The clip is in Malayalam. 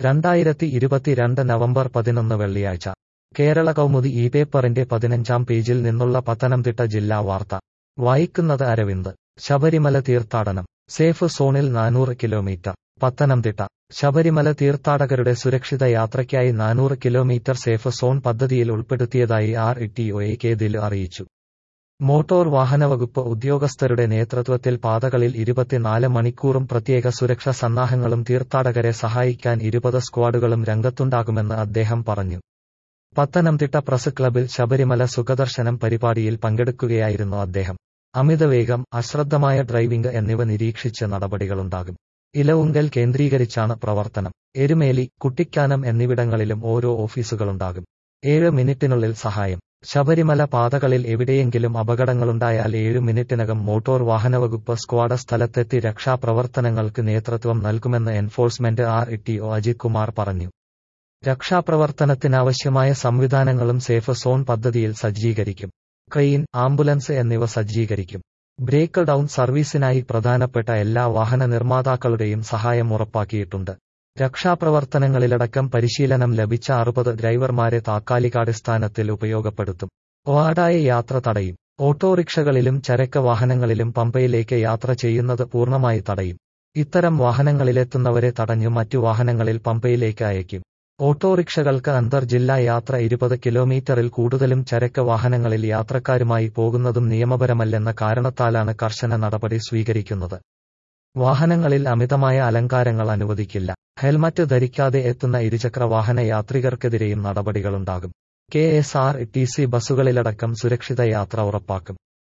രണ്ടായിരത്തി ഇരുപത്തിരണ്ട് നവംബർ പതിനൊന്ന് വെള്ളിയാഴ്ച കേരള കൗമുദി ഈ പേപ്പറിന്റെ പതിനഞ്ചാം പേജിൽ നിന്നുള്ള പത്തനംതിട്ട ജില്ലാ വാർത്ത വായിക്കുന്നത് അരവിന്ദ് ശബരിമല തീർത്ഥാടനം സേഫ് സോണിൽ നാനൂറ് കിലോമീറ്റർ പത്തനംതിട്ട ശബരിമല തീർത്ഥാടകരുടെ സുരക്ഷിത യാത്രയ്ക്കായി നാനൂറ് കിലോമീറ്റർ സേഫ് സോൺ പദ്ധതിയിൽ ഉൾപ്പെടുത്തിയതായി ആർ ഇ കെ ദിൽ അറിയിച്ചു മോട്ടോർ വാഹനവകുപ്പ് ഉദ്യോഗസ്ഥരുടെ നേതൃത്വത്തിൽ പാതകളിൽ ഇരുപത്തിനാല് മണിക്കൂറും പ്രത്യേക സുരക്ഷാ സന്നാഹങ്ങളും തീർത്ഥാടകരെ സഹായിക്കാൻ ഇരുപത് സ്ക്വാഡുകളും രംഗത്തുണ്ടാകുമെന്ന് അദ്ദേഹം പറഞ്ഞു പത്തനംതിട്ട പ്രസ് ക്ലബിൽ ശബരിമല സുഖദർശനം പരിപാടിയിൽ പങ്കെടുക്കുകയായിരുന്നു അദ്ദേഹം അമിതവേഗം അശ്രദ്ധമായ ഡ്രൈവിംഗ് എന്നിവ നിരീക്ഷിച്ച് നടപടികളുണ്ടാകും ഇലവുങ്കൽ കേന്ദ്രീകരിച്ചാണ് പ്രവർത്തനം എരുമേലി കുട്ടിക്കാനം എന്നിവിടങ്ങളിലും ഓരോ ഓഫീസുകളുണ്ടാകും ഏഴ് മിനിറ്റിനുള്ളിൽ സഹായം ശബരിമല പാതകളിൽ എവിടെയെങ്കിലും അപകടങ്ങളുണ്ടായാൽ ഏഴ് മിനിറ്റിനകം മോട്ടോർ വാഹനവകുപ്പ് സ്ക്വാഡ് സ്ഥലത്തെത്തി രക്ഷാപ്രവർത്തനങ്ങൾക്ക് നേതൃത്വം നൽകുമെന്ന് enforcement R E Ajith Kumar പറഞ്ഞു രക്ഷാപ്രവർത്തനത്തിനാവശ്യമായ സംവിധാനങ്ങളും സേഫ് സോൺ പദ്ധതിയിൽ സജ്ജീകരിക്കും ക്രെയിൻ ആംബുലൻസ് എന്നിവ സജ്ജീകരിക്കും ബ്രേക്ക് ഡൌൺ സർവീസിനായി പ്രധാനപ്പെട്ട എല്ലാ വാഹന നിർമ്മാതാക്കളുടെയും സഹായം ഉറപ്പാക്കിയിട്ടുണ്ട് രക്ഷാപ്രവർത്തനങ്ങളിലടക്കം പരിശീലനം ലഭിച്ച അറുപത് ഡ്രൈവർമാരെ താത്കാലികാടിസ്ഥാനത്തിൽ ഉപയോഗപ്പെടുത്തും വാടായ യാത്ര തടയും ഓട്ടോറിക്ഷകളിലും ചരക്ക് വാഹനങ്ങളിലും പമ്പയിലേക്ക് യാത്ര ചെയ്യുന്നത് പൂർണ്ണമായി തടയും ഇത്തരം വാഹനങ്ങളിലെത്തുന്നവരെ തടഞ്ഞു മറ്റു വാഹനങ്ങളിൽ പമ്പയിലേക്ക് അയക്കും ഓട്ടോറിക്ഷകൾക്ക് അന്തർജില്ലാ യാത്ര ഇരുപത് കിലോമീറ്ററിൽ കൂടുതലും ചരക്ക് വാഹനങ്ങളിൽ യാത്രക്കാരുമായി പോകുന്നതും നിയമപരമല്ലെന്ന കാരണത്താലാണ് കർശന നടപടി സ്വീകരിക്കുന്നത് വാഹനങ്ങളിൽ അമിതമായ അലങ്കാരങ്ങൾ അനുവദിക്കില്ല ഹെൽമറ്റ് ധരിക്കാതെ എത്തുന്ന ഇരുചക്ര വാഹന യാത്രികർക്കെതിരെയും നടപടികളുണ്ടാകും K S R T C ബസ്സുകളിലടക്കം സുരക്ഷിത യാത്ര ഉറപ്പാക്കും